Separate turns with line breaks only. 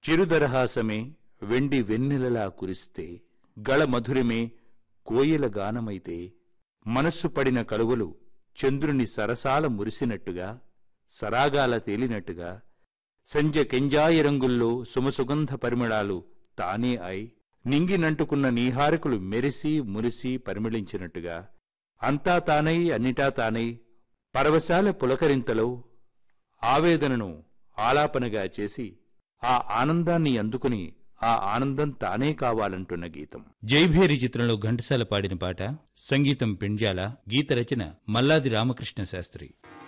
చిరుదరహాసమే వెండి వెన్నెలలా కురిస్తే గళ మధురమే కోయిల గానమైతే మనస్సు పడిన కలువలు చంద్రుని సరసాల మురిసినట్టుగా సరాగాల తేలినట్టుగా సంజ కెంజాయి రంగుల్లో సుమసుగంధ పరిమళాలు తానే అయి నింగినంటుకున్న నీహారకులు మెరిసి మురిసి పరిమళించినట్టుగా అంతా తానై అన్నిటా తానై పరవశాల పులకరింతలో ఆవేదనను ఆలాపనగా చేసి ఆ ఆనందాన్ని అందుకుని ఆ ఆనందం తానే కావాలంటున్న గీతం జైభేరి చిత్రంలో ఘంటసాల పాడిన పాట సంగీతం పెండ్యాల గీత రచన మల్లాది రామకృష్ణ శాస్త్రి